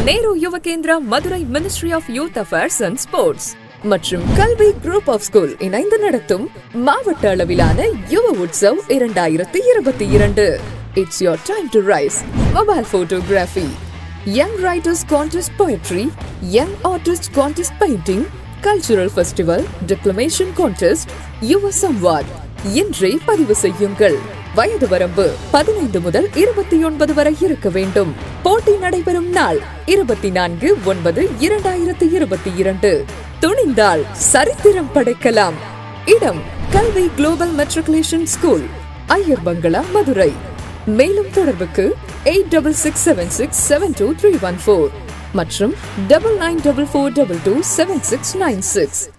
Nehru Yuva Kendra Madurai ministry of youth affairs and sports மற்றும் கல்வி group of school இணைந்து நடத்தும் மாவட்ட அளவிலான யுவ உற்சவ் இரண்டாயிரத்தி இருபத்தி இரண்டு it's your time to rise mobile photography young writers contest poetry young artist contest painting cultural festival declamation contest Yuva Samvad இன்றே பதிவு செய்யுங்கள் வயது வரம்பு பதினைந்து முதல் இருபத்தி ஒன்பது வரை இருக்க வேண்டும் போட்டி நடைபெறும் நாள் இருபத்தி நான்கு ஒன்பது இரண்டாயிரத்தி இருபத்தி இரண்டு துணிந்தால் சரித்திரம் படைக்கலாம் இடம் கல்வி குளோபல் மெட்ரிகுலேஷன் ஸ்கூல் ஐயர் பங்களா மதுரை மேலும் தொடர்புக்கு eight double six seven six seven two three one four மற்றும் double nine double four double two seven six nine six